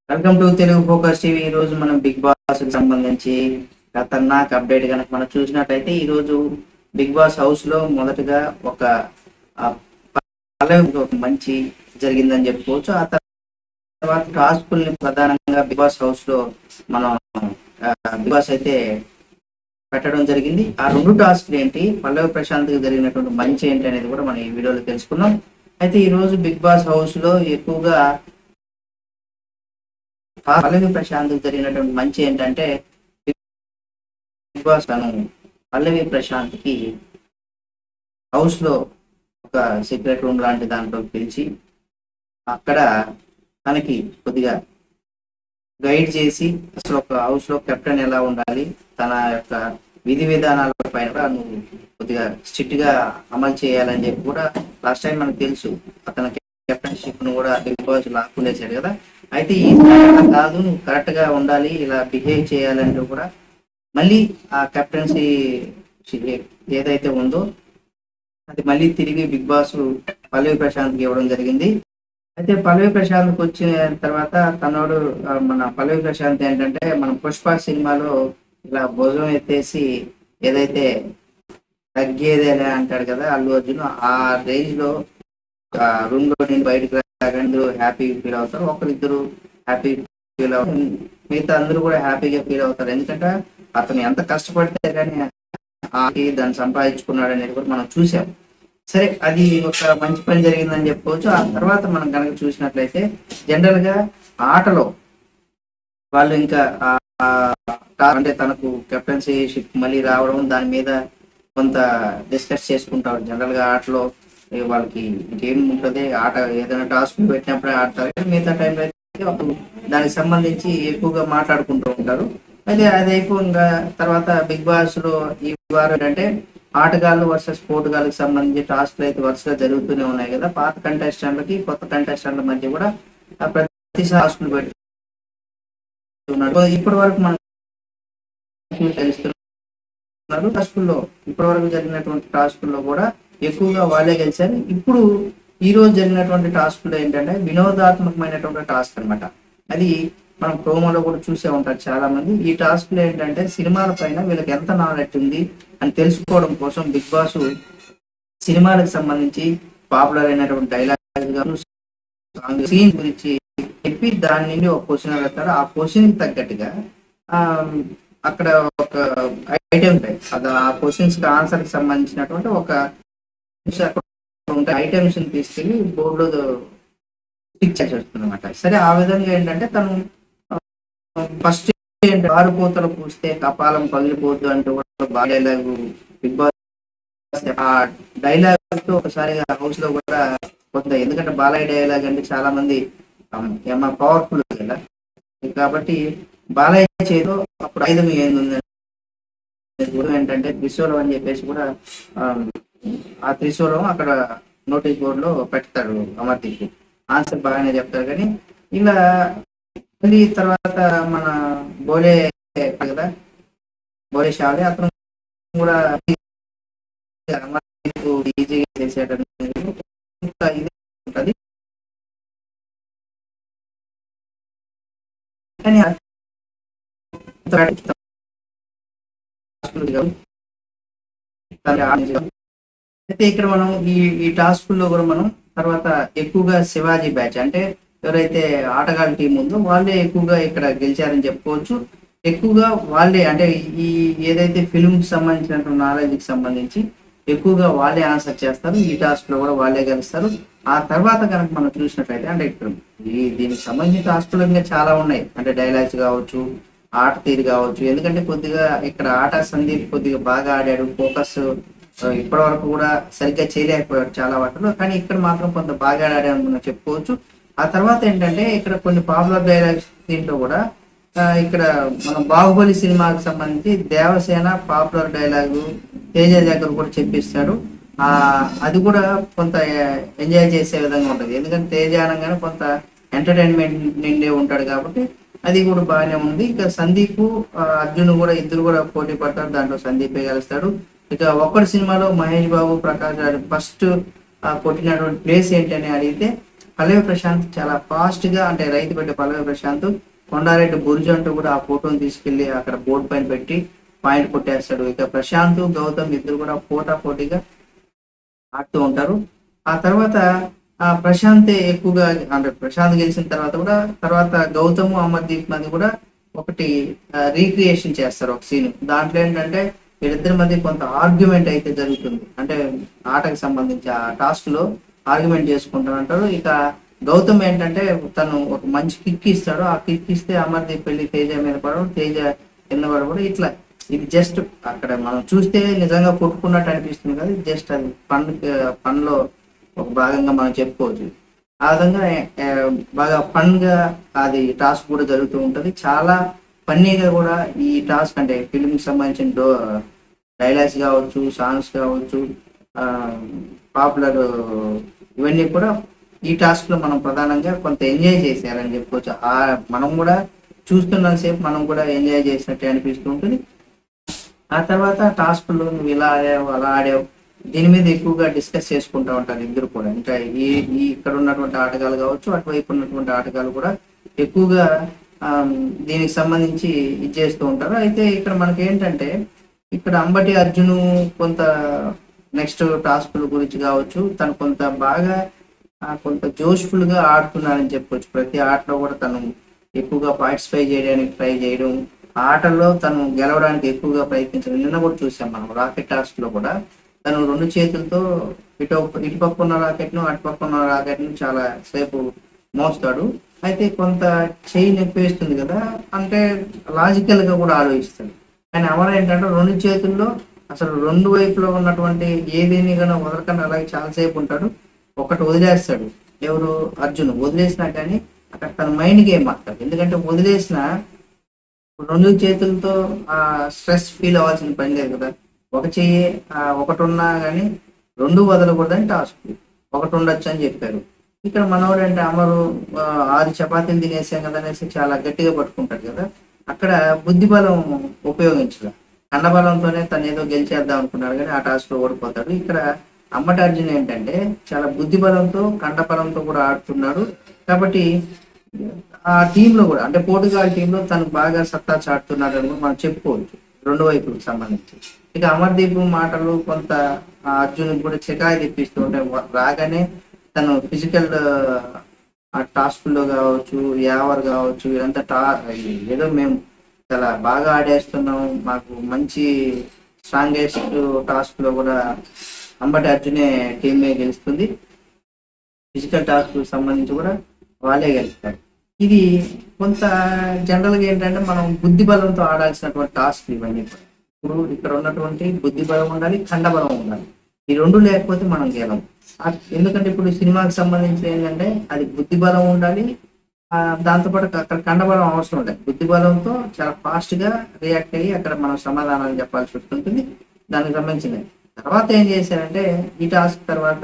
Welcome to Telugu focus TV ఈ రోజు మనం బిగ్ బాస్ కి సంబంధించి ఖతర్నాక్ అప్డేట్ కనుక మనం చూసినట్లయితే ఈ రోజు బిగ్ బాస్ హౌస్ లో మొదటగా ఒక ఆ, పల్లవి ఒక మంచి జరిగిందని చెప్పుకోవచ్చు ఆ తర్వాత టాస్కుల్ని ప్రధానంగా బిగ్ బాస్ హౌస్ లో మనం ఆ, బిగ్ బాస్ అయితే పెట్టడం జరిగింది ఆ రెండు టాస్క్లు ఏంటి పల్లవి ప్రశాంత్ కి జరిగినటువంటి మంచి ఏంటి అనేది కూడా మనం ఈ వీడియోలో తెలుసుకుందాం అయితే ఈ రోజు బిగ్ బాస్ హౌస్ లో ఎక్కువగా పల్లవి ప్రశాంత్ కి జరిగినటువంటి మంచి ఏంటంటే బిగ్ బాస్ తను పల్లవి ప్రశాంత్ కి హౌస్ లో ఒక సీక్రెట్ రూమ్ లాంటి దాంట్లో పిలిచి అక్కడ తనకి కొద్దిగా గైడ్ చేసి అసలు ఒక హౌస్ లో కెప్టెన్ ఎలా ఉండాలి తన యొక్క విధి విధానాల పైన కూడా నువ్వు కొద్దిగా స్ట్రిక్ట్ గా అమలు చేయాలని చెప్పి కూడా లాస్ట్ టైం మనకు తెలుసు అతని కెప్టెన్షిప్ ను కూడా బిగ్ బాస్ లాక్కునేసాడు కదా అయితే ఈ అలా కాదు నువ్వు కరెక్ట్ గా ఉండాలి ఇలా బిహేవ్ చేయాలంటే కూడా మళ్ళీ ఆ కెప్టెన్సీ ఏదైతే ఉందో అది మళ్ళీ తిరిగి బిగ్ బాస్ పల్లవి ప్రశాంత్కి ఇవ్వడం జరిగింది అయితే పల్లవి ప్రశాంత్కి వచ్చిన తర్వాత తనోడు ఆ, మన పల్లవి ప్రశాంత్ ఏంటంటే మన పుష్ప సినిమాలో ఇలా భుజం ఎత్తేసి ఏదైతే తగ్గేదేలే అంటాడు కదా అల్లు అర్జున్ ఆ రేంజ్ లో రూమ్ లో నేను బయటకు రాగానే హ్యాపీ ఫీల్ అవుతారు ఒకరిద్దరు హ్యాపీ ఫీల్ అవుతారు మిగతా అందరూ కూడా హ్యాపీగా ఫీల్ అవుతారు ఎందుకంటే అతను ఎంత కష్టపడితే కానీ ఆకి దాన్ని సంపాదించుకున్నాడు అనేది కూడా మనం చూసాం సరే అది ఒక మంచి పని జరిగిందని చెప్పుకోవచ్చు ఆ తర్వాత మనం కనుక చూసినట్లయితే జనరల్ గా ఆటలో వాళ్ళు ఇంకా ఆ- ఆ అంటే తనకు కెప్టెన్సీ షిప్ మళ్ళీ రావడం దాని మీద కొంత డిస్కస్ చేసుకుంటారు జనరల్ గా ఆటలో ఏ వాళ్ళకి ఇంకేం ఉంటుంది ఆట ఏదైనా టాస్క్ పెట్టినప్పుడే ఆడతారు కానీ మిగతా టైంలో అయితే అప్పుడు దానికి సంబంధించి ఎక్కువగా మాట్లాడుకుంటూ ఉంటారు అయితే అది అయిపోయిన తర్వాత బిగ్ బాస్ లో ఈ వారం ఏంటంటే ఆటగాళ్ళు వర్సెస్ పోటుగాళ్ళకి సంబంధించి టాస్క్లు అయితే వరుసగా జరుగుతూనే ఉన్నాయి కదా పాత కంటెస్టెంట్లకి కొత్త కంటెస్టెంట్ల మధ్య కూడా ఆ ప్రతి టాస్క్లు పెడుతున్నాడు ఇప్పటి వరకు మనం తెలుస్తున్నారు టాస్కుల్లో ఇప్పటి వరకు జరిగినటువంటి టాస్కుల్లో కూడా ఎక్కువగా వాళ్ళే గెలిచారు ఇప్పుడు ఈ రోజు జరిగినటువంటి టాస్కులు ఏంటంటే వినోదాత్మకమైనటువంటి టాస్క్ అన్నమాట అది మనం ప్రోమోలో కూడా చూసే ఉంటారు చాలా మంది ఈ టాస్క్లు ఏంటంటే సినిమాల పైన వీళ్ళకి ఎంత నాలెడ్జ్ ఉంది అని తెలుసుకోవడం కోసం బిగ్ బాస్ సినిమాలకు సంబంధించి పాపులర్ అయినటువంటి డైలాగ్ సీన్ గురించి చెప్పి దాని నుండి ఒక క్వశ్చన్ అడుగుతారు ఆ క్వశ్చన్ తగ్గట్టుగా ఆ, అక్కడ ఒక ఐటమ్ ఉంటాయి అది ఆ క్వశ్చన్స్ కి ఆన్సర్ కి సంబంధించినటువంటి ఒక ఐటమ్స్ తీసుకెళ్లి బోర్డులో స్టిక్ చేసి వస్తుంది అనమాట సరే ఆ విధంగా ఏంటంటే తను ఫస్ట్ ఆరు పూతలు పూస్తే కపాలం పగిలిపోద్దు అంటూ కూడా బాగా డైలాగ్ బిగ్ బాస్ ఆ డైలాగ్ తో ఒకసారి హౌస్ లో కూడా కొంత ఎందుకంటే బాలయ్య డైలాగ్ అంటే చాలా మంది ఏమన్నా పవర్ఫుల్ కదా కాబట్టి బాలయ్య చేతిలో అప్పుడు ఆయుధం ఏంది ఉంది కూడా ఏంటంటే త్రిశూలం అని చెప్పేసి కూడా ఆ, ఆ త్రిశూలం అక్కడ నోటీస్ బోర్డు లో పెడతాడు అమర్దీప్ ఆన్సర్ బాగానే చెప్తారు కానీ ఇలా మళ్ళీ తర్వాత మన బోలే కదా బోలే షాలే అతను కూడా అమర్దీప్ ఈజీగా చేసేటది ఇది ఉంటది కానీ అయితే ఇక్కడ మనం ఈ ఈ టాస్కుల్లో కూడా మనం తర్వాత ఎక్కువగా శివాజీ బ్యాచ్ అంటే ఎవరైతే ఆటగాళ్ళ టీం ఉందో వాళ్ళే ఎక్కువగా ఇక్కడ గెలిచారని చెప్పుకోవచ్చు ఎక్కువగా వాళ్ళే అంటే ఈ ఏదైతే ఫిల్మ్ కి సంబంధించినటువంటి నాలెడ్జ్ కి సంబంధించి ఎక్కువగా వాళ్ళే ఆన్సర్ చేస్తారు ఈ టాస్క్ లో కూడా వాళ్ళే గెలుస్తారు ఆ తర్వాత కనుక మనం చూసినట్లయితే అంటే ఇక్కడ ఈ దీనికి సంబంధించిన టాస్కులు ఇంకా చాలా ఉన్నాయి అంటే డైలాగ్స్ కావచ్చు ఆట తీరు కావచ్చు ఎందుకంటే కొద్దిగా ఇక్కడ ఆట సందీప్ కొద్దిగా బాగా ఆడాడు ఫోకస్ ఇప్పటి వరకు కూడా సరిగ్గా చేయలేకపోయాడు చాలా వాటిలో కానీ ఇక్కడ మాత్రం కొంత బాగా ఆడాడు మనం చెప్పుకోవచ్చు ఆ తర్వాత ఏంటంటే ఇక్కడ కొన్ని పాపులర్ డైలాగ్స్ దీంట్లో కూడా ఆ, ఇక్కడ మన బాహుబలి సినిమాకి సంబంధించి దేవసేన పాపులర్ డైలాగు తేజ దగ్గర కూడా చెప్పిస్తాడు ఆ అది కూడా కొంత ఎంజాయ్ చేసే విధంగా ఉంటుంది ఎందుకంటే తేజ అనగానే కొంత ఎంటర్టైన్మెంట్ నిండే ఉంటాడు కాబట్టి అది కూడా బాగానే ఉంది ఇక సందీప్ ఆ, అర్జున్ కూడా ఇద్దరు కూడా పోటీ పడతారు దాంట్లో సందీపే గెలుస్తాడు ఇక ఒక్కడి సినిమాలో మహేష్ బాబు ప్రకాష్ రాజ్ ఫస్ట్ కొట్టినటువంటి ప్లేస్ ఏంటని అడిగితే పల్లవి ప్రశాంత్ చాలా ఫాస్ట్ గా అంటే రైతు పెట్టే పల్లవి ప్రశాంత్ కొండారెడ్డి బుర్జు అంటూ కూడా ఆ ఫోటోని తీసుకెళ్లి అక్కడ బోర్డు పైన పెట్టి పాయింట్ కొట్టేస్తాడు ఇక ప్రశాంత్ గౌతమ్ ఇద్దరు కూడా పోటా పోటీగా ఆడుతూ ఉంటారు ఆ తర్వాత ఆ ప్రశాంత్ ఎక్కువగా అంటే ప్రశాంత్ గెలిచిన తర్వాత కూడా తర్వాత గౌతమ్ అమర్దీప్ మధ్య కూడా ఒకటి రీక్రియేషన్ చేస్తారు ఒక సీన్ దాంట్లో ఏంటంటే వీళ్ళిద్దరి మధ్య కొంత ఆర్గ్యుమెంట్ అయితే జరుగుతుంది అంటే ఆటకు సంబంధించి ఆ టాస్క్ లో ఆర్గ్యుమెంట్ చేసుకుంటారు అంటారు ఇక గౌతమ్ ఏంటంటే తను ఒక మంచి కిక్ ఇస్తాడు ఆ కిక్ ఇస్తే అమర్దీప్ వెళ్ళి తేజ మీద పడడం తేజ కింద పడడం ఇట్లా ఇది జస్ట్ అక్కడ మనం చూస్తే నిజంగా కొట్టుకున్నట్టు అనిపిస్తుంది కదా జస్ట్ అది ఫన్ ఫన్ లో ఒక భాగంగా మనం చెప్పుకోవచ్చు ఆ విధంగా ఆ, బాగా ఫన్ గా అది టాస్క్ కూడా జరుగుతూ ఉంటది చాలా ఫన్నీగా కూడా ఈ టాస్క్ అంటే ఫిల్మ్ కి సంబంధించిన డో డైలాగ్స్ కావచ్చు సాంగ్స్ కావచ్చు పాపులర్ ఇవన్నీ కూడా ఈ టాస్క్ లో మనం ప్రధానంగా కొంత ఎంజాయ్ చేశారని చెప్పుకోవచ్చు ఆ మనం కూడా చూస్తున్నంతసేపు మనం కూడా ఎంజాయ్ చేసినట్టే అనిపిస్తూ ఉంటుంది ఆ తర్వాత టాస్క్లు నువ్వు ఇలా ఆడావు అలా ఆడావు దీని మీద ఎక్కువగా డిస్కస్ చేసుకుంటూ ఉంటారు ఇద్దరు కూడా ఇంకా ఈ ఈ ఇక్కడ ఉన్నటువంటి ఆటగాళ్ళు కావచ్చు అటువైపు ఉన్నటువంటి ఆటగాళ్ళు కూడా ఎక్కువగా ఆ, దీనికి సంబంధించి ఇది చేస్తూ ఉంటారు అయితే ఇక్కడ మనకి ఏంటంటే ఇక్కడ అంబటి అర్జును కొంత నెక్స్ట్ టాస్క్ల గురించి కావచ్చు తను కొంత బాగా ఆ, కొంత జోష్ఫుల్ గా ఆడుతున్నాడని చెప్పొచ్చు ప్రతి ఆటలో కూడా తను ఎక్కువగా పార్టిసిపేట్ చేయడానికి ట్రై చేయడం ఆ ఆటల్లో తను గెలవడానికి ఎక్కువగా ప్రయత్నించడం నిన్న కూడా చూసాం మనం రాకెట్ టాస్క్ లో కూడా తను రెండు చేతులతో ఇటు ఇటు పక్క ఉన్న రాకెట్ ను అటు పక్క ఉన్న రాకెట్ ను చాలా సేపు మోస్తాడు అయితే కొంత చెయ్యి నొప్పి వేస్తుంది కదా అంటే లాజికల్ గా కూడా ఆలోచిస్తాడు కానీ అమర ఏంటంటే రెండు చేతుల్లో అసలు రెండు వైపులో ఉన్నటువంటి ఏదేని కానీ వదలకుండా అలాగే చాలాసేపు ఉంటాడు ఒకటి వదిలేస్తాడు ఎవరు అర్జున్ వదిలేసినా కానీ అక్కడ తన మైండ్ గేమ్ మాట్లాడు ఎందుకంటే వదిలేసిన రెండు చేతులతో ఆ స్ట్రెస్ ఫీల్ అవ్వాల్సిన పని లేదు కదా ఒక చెయ్యి ఆ, ఒకటి ఉన్నా కానీ రెండు వదలకూడదని టాస్క్ ఒకటి ఉండొచ్చు అని చెప్పారు ఇక్కడ మనోడు అంటే అమరు ఆ, ఆరు చపాతీలు తినేసాం కదా అనేసి చాలా గట్టిగా పట్టుకుంటాడు కదా అక్కడ బుద్ధి బలం ఉపయోగించడం కండబలంతోనే తను ఏదో గెలిచేద్దాం అనుకున్నాడు కానీ ఆ టాస్క్ లో ఓడిపోతాడు ఇక్కడ అమ్మటి అర్జున్ ఏంటంటే చాలా బుద్ధి బలంతో కండబలంతో కూడా ఆడుతున్నాడు కాబట్టి ఆ టీమ్ లో కూడా అంటే పోర్టుగాల్ టీమ్ లో తను బాగా సత్తా చాటుతున్నాడు అని కూడా మనం చెప్పుకోవచ్చు రెండు వైపులకు సంబంధించి ఇక అమర్దీప్ మాటలు కొంత ఆ అర్జున్ కూడా చికాయి తెప్పిస్తూ ఉంటాయి వా- రాగానే తను ఫిజికల్ ఆ టాస్క్ లో కావచ్చు యావర్ కావచ్చు ఇదంతా టా ఏదో మేము చాలా బాగా ఆడేస్తున్నాం మాకు మంచి స్ట్రాంగెస్ట్ టాస్క్ లో కూడా అంబటి అర్జునే టీమే గెలుస్తుంది ఫిజికల్ టాస్క్ సంబంధించి కూడా వాళ్ళే గెలుస్తారు ఇది కొంత జనరల్ గా ఏంటంటే మనం బుద్ధి బలంతో ఆడాల్సినటువంటి టాస్క్ ఇవన్నీ కూడా. ఇప్పుడు ఇక్కడ ఉన్నటువంటి బుద్ధి బలం ఉండాలి ఖండ బలం ఉండాలి ఈ రెండు లేకపోతే మనం గెలం ఆ- ఎందుకంటే ఇప్పుడు సినిమాకి సంబంధించి ఏంటంటే అది బుద్ధి బలం ఉండాలి ఆ, దాంతోపాటు అక్కడ కండబలం అవసరం లేదు బుద్ధి బలంతో చాలా ఫాస్ట్ గా రియాక్ట్ అయ్యి అక్కడ మనం సమాధానాలు చెప్పాల్సి వస్తుంటుంది దానికి సంబంధించింది తర్వాత ఏం చేశారంటే ఈ టాస్క్ తర్వాత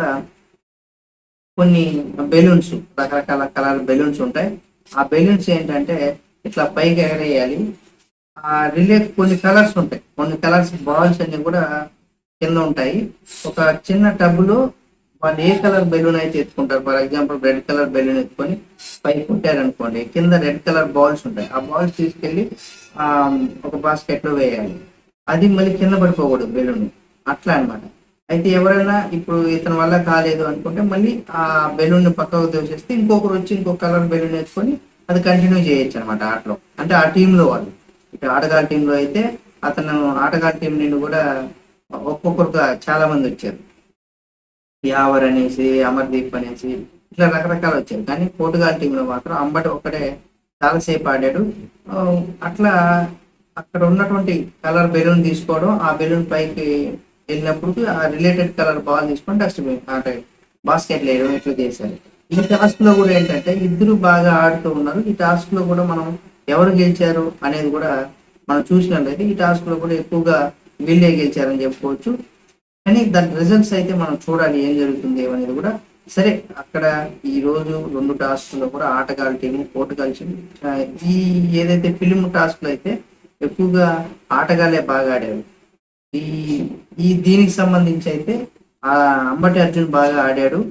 కొన్ని బెలూన్స్ రకరకాల కలర్ బెలూన్స్ ఉంటాయి ఆ బెలూన్స్ ఏంటంటే ఇట్లా పైకి ఎగరేయాలి ఆ రిలే కొన్ని కలర్స్ ఉంటాయి కొన్ని కలర్స్ బాల్స్ అన్ని కూడా కింద ఉంటాయి ఒక చిన్న టబ్బులో వాళ్ళు ఏ కలర్ బెలూన్ అయితే ఎత్తుకుంటారు for example red colour balloon ఎత్తుకొని పైకి కొట్టారనుకోండి కింద రెడ్ కలర్ బాల్స్ ఉంటాయి ఆ బాల్స్ తీసుకెళ్లి ఆ ఒక బాస్కెట్ లో వేయాలి అది మళ్ళీ కింద పడిపోకూడదు బెలూన్ అట్లా అన్నమాట అయితే ఎవరైనా ఇప్పుడు ఇతని వల్ల కాలేదు అనుకుంటే మళ్ళీ ఆ బెలూన్ ని పక్కకు దోసేస్తే ఇంకొకరు వచ్చి ఇంకొక కలర్ బెలూన్ వేసుకొని అది కంటిన్యూ చేయొచ్చు అనమాట ఆటలో అంటే ఆ టీమ్ లో వాళ్ళు ఇటు ఆటగాళ్ళ టీమ్ లో అయితే అతను ఆటగాళ్ళ టీం నుండి కూడా ఒక్కొక్కరుగా చాలా మంది వచ్చారు యావర్ అనేసి అమర్దీప్ అనేసి ఇట్లా రకరకాలు వచ్చారు కానీ పోర్టుగాల్ టీంలో మాత్రం అంబటి ఒక్కడే చాలాసేపు ఆడాడు ఆ, అట్లా అక్కడ ఉన్నటువంటి కలర్ బెలూన్ తీసుకోవడం ఆ బెలూన్ పైకి వెళ్ళినప్పుడు ఆ రిలేటెడ్ కలర్ బాల్ తీసుకొని డస్ట్బిన్ అంటే బాస్కెట్ వేయడం ఇట్లా చేశారు ఈ టాస్క్ లో కూడా ఏంటంటే ఇద్దరు బాగా ఆడుతూ ఉన్నారు ఈ టాస్క్ లో కూడా మనం ఎవరు గెలిచారు అనేది కూడా మనం చూసినట్లయితే ఈ టాస్క్ లో కూడా ఎక్కువగా వీళ్ళే గెలిచారని చెప్పుకోవచ్చు కానీ దాని రిజల్ట్స్ అయితే మనం చూడాలి ఏం జరుగుతుంది అనేది కూడా సరే అక్కడ ఈ రోజు రెండు టాస్క్లో కూడా ఆటగాళ్ళ టీం పోటుగాళ్ళ టీం ఆ, ఈ ఏదైతే ఫిలిం టాస్క్లు అయితే ఎక్కువగా ఆటగాళ్ళే బాగా ఆడారు ఈ ఈ దీనికి సంబంధించి అయితే ఆ అంబటి అర్జున్ బాగా ఆడాడు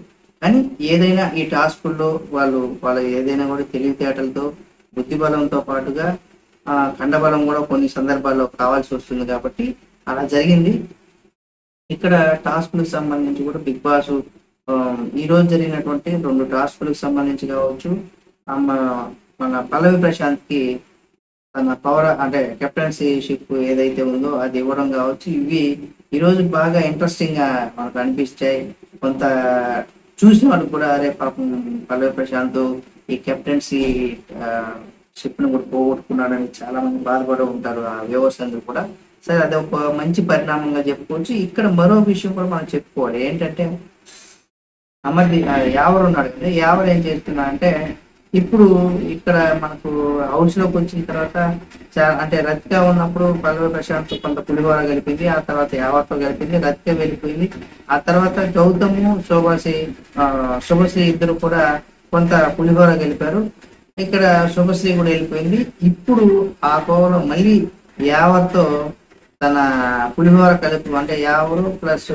కానీ ఏదైనా ఈ టాస్కుల్లో వాళ్ళు వాళ్ళ ఏదైనా కూడా తెలివితేటలతో బుద్ధిబలంతో పాటుగా ఆ, కండబలం కూడా కొన్ని సందర్భాల్లో కావాల్సి వస్తుంది కాబట్టి అలా జరిగింది ఇక్కడ టాస్కులకు సంబంధించి కూడా బిగ్ బాస్ ఆ, ఈ రోజు జరిగినటువంటి రెండు టాస్కులకు సంబంధించి కావచ్చు ఆ, మన- మన పల్లవి ప్రశాంత్ కి తన పవర్ అంటే కెప్టెన్సీషిప్ ఏదైతే ఉందో అది ఇవ్వడం కావచ్చు ఇవి ఈ రోజు బాగా ఇంట్రెస్టింగ్ గా మనకు అనిపిస్తాయి కొంత చూసిన వాళ్ళు కూడా అరే పాపం పల్లవి ప్రశాంత్ ఈ కెప్టెన్సీ షిప్ ను కూడా పోగొట్టుకున్నాడని చాలా మంది బాధపడి ఉంటారు ఆ వ్యూవర్స్ అందరూ కూడా సరే అది ఒక మంచి పరిణామంగా చెప్పుకోవచ్చు ఇక్కడ మరో విషయం కూడా మనం చెప్పుకోవాలి ఏంటంటే అమర్ది ఆ, యావర్ ఉన్నాడు కదా యావర్ ఏం చేస్తున్నా అంటే ఇప్పుడు ఇక్కడ మనకు హౌస్ లోకి వచ్చిన తర్వాత చా- అంటే రతిక ఉన్నప్పుడు పల్లవి ప్రశాంత్ కొంత పులిహోర కలిపింది ఆ తర్వాత యావర్తో కలిపింది రతిక వెళ్ళిపోయింది ఆ తర్వాత గౌతము శోభాశ్రీ ఆ, శుభశ్రీ ఇద్దరు కూడా కొంత పులిహోర కలిపారు ఇక్కడ శుభశ్రీ కూడా వెళ్ళిపోయింది ఇప్పుడు ఆ కోవలో మళ్ళీ యావర్తో తన పులిహోర కలుపు అంటే యావరు ప్లస్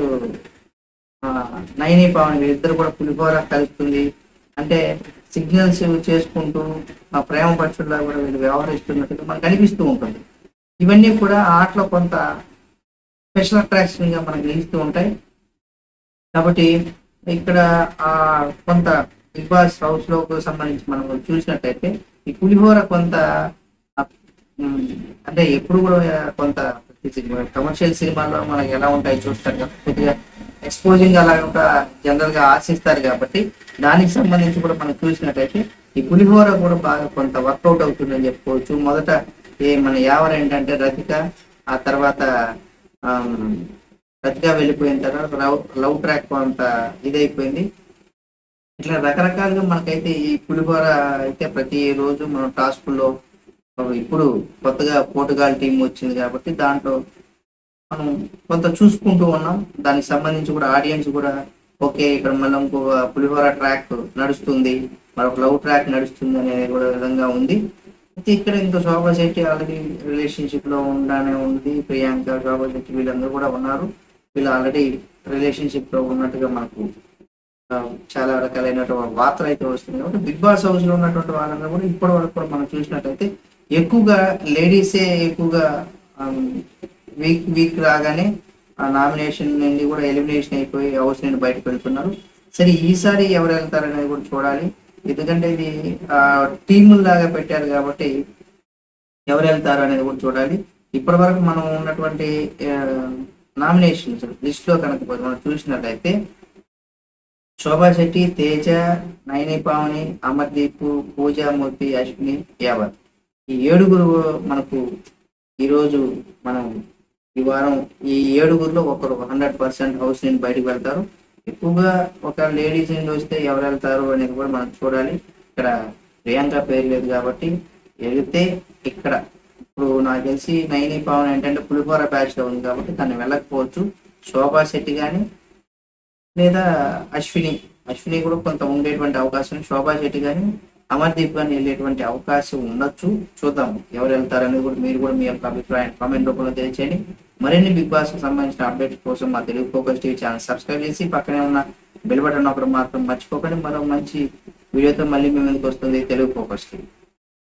నైని పవన్ వీళ్ళిద్దరు కూడా పులిహోర కలుపుతుంది అంటే సిగ్నల్స్ చేసుకుంటూ ఆ ప్రేమ పక్షుల్లా కూడా వీళ్ళు వ్యవహరిస్తున్నట్టుగా మనకు అనిపిస్తూ ఉంటుంది ఇవన్నీ కూడా ఆటలో కొంత స్పెషల్ అట్రాక్షన్ గా మనకు నిలుస్తూ ఉంటాయి కాబట్టి ఇక్కడ ఆ కొంత బిగ్ బాస్ హౌస్ లో సంబంధించి మనం చూసినట్టయితే ఈ పులిహోర కొంత ఆ, ఉమ్, అంటే ఎప్పుడు కూడా కొంత కమర్షియల్ సినిమాల్లో మనకి ఎలా ఉంటాయి చూస్తారు కదా కొద్దిగా ఎక్స్పోజింగ్ అలా ఒక జనరల్ గా ఆశిస్తారు కాబట్టి దానికి సంబంధించి కూడా మనం చూసినట్టయితే ఈ పులిహోర కూడా బాగా కొంత వర్కౌట్ అవుతుందని చెప్పుకోవచ్చు మొదట ఏ మన యావర్ ఏంటంటే రతిక ఆ తర్వాత ఆమ్, రతిక వెళ్ళిపోయిన తర్వాత లవ్ లవ్ ట్రాక్ కొంత ఇదైపోయింది ఇట్లా రకరకాలుగా మనకైతే ఈ పులిహోర అయితే ప్రతి రోజు మనం టాస్కుల్లో ఇప్పుడు కొత్తగా పోర్టుగాల్ టీం వచ్చింది కాబట్టి దాంట్లో మనం కొంత చూసుకుంటూ ఉన్నాం దానికి సంబంధించి కూడా ఆడియన్స్ కూడా ఓకే ఇక్కడ మళ్ళీ ఇంకో పులిహోర ట్రాక్ నడుస్తుంది మరొక లవ్ ట్రాక్ నడుస్తుంది అనే కూడా విధంగా ఉంది అయితే ఇక్కడ ఇంకా శోభా శెట్టి ఆల్రెడీ రిలేషన్షిప్ లో ఉండనే ఉంది ప్రియాంక శోభా శెట్టి వీళ్ళందరూ కూడా ఉన్నారు వీళ్ళు ఆల్రెడీ రిలేషన్షిప్ లో ఉన్నట్టుగా మనకు ఆ, చాలా రకాలైనటువంటి వార్తలు అయితే వస్తున్నాయి కాబట్టి బిగ్ బాస్ హౌస్ లో ఉన్నటువంటి వాళ్ళందరూ కూడా ఇప్పటి వరకు కూడా మనం చూసినట్టయితే ఎక్కువగా లేడీసే ఎక్కువగా వీక్ వీక్ రాగానే ఆ నామినేషన్ నుండి కూడా ఎలిమినేషన్ అయిపోయి హౌస్ నుండి బయటకు వెళ్తున్నారు సరే ఈసారి ఎవరు వెళ్తారనేది కూడా చూడాలి ఎందుకంటే ఇది టీముల లాగా పెట్టారు కాబట్టి ఎవరు వెళ్తారు అనేది కూడా చూడాలి ఇప్పటి వరకు మనం ఉన్నటువంటి నామినేషన్స్ లిస్ట్ లో కనుక మనం చూసినట్లయితే శోభా శెట్టి తేజ నయని పావని అమర్దీప్ పూజామూర్తి అశ్విని యావత్ ఈ ఏడుగురు మనకు ఈరోజు మనం ఈ వారం ఈ ఏడుగురులో ఒకరు హండ్రెడ్ పర్సెంట్ హౌస్ నుండి బయటకు వెళ్తారు ఎక్కువగా ఒక లేడీస్ నుండి వస్తే ఎవరు వెళ్తారు అనేది కూడా మనం చూడాలి ఇక్కడ ప్రియాంక పేరు లేదు కాబట్టి వెళితే ఇక్కడ ఇప్పుడు నాకు తెలిసి నైని పవన్ ఏంటంటే పులిహోర బ్యాచ్ లో ఉంది కాబట్టి తను వెళ్ళకపోవచ్చు శోభా శెట్టి కానీ లేదా అశ్విని అశ్విని కూడా కొంత ఉండేటువంటి అవకాశం శోభా శెట్టి కానీ అమర్దీప్ కానీ వెళ్ళేటువంటి అవకాశం ఉండొచ్చు చూద్దాం ఎవరు వెళ్తారనేది కూడా మీరు కూడా మీ యొక్క అభిప్రాయం కామెంట్ రూపంలో తెలియచేయండి మరిన్ని బిగ్ బాస్ కి సంబంధించిన అప్డేట్స్ కోసం మా Telugu focus TV channel subscribe చేసి పక్కనే ఉన్న బెల్ బటన్ ఒకటి మాత్రం మర్చిపోకండి మరో మంచి వీడియోతో మళ్ళీ మీ ముందుకు వస్తుంది తెలుగు ఫోకస్ టీవీ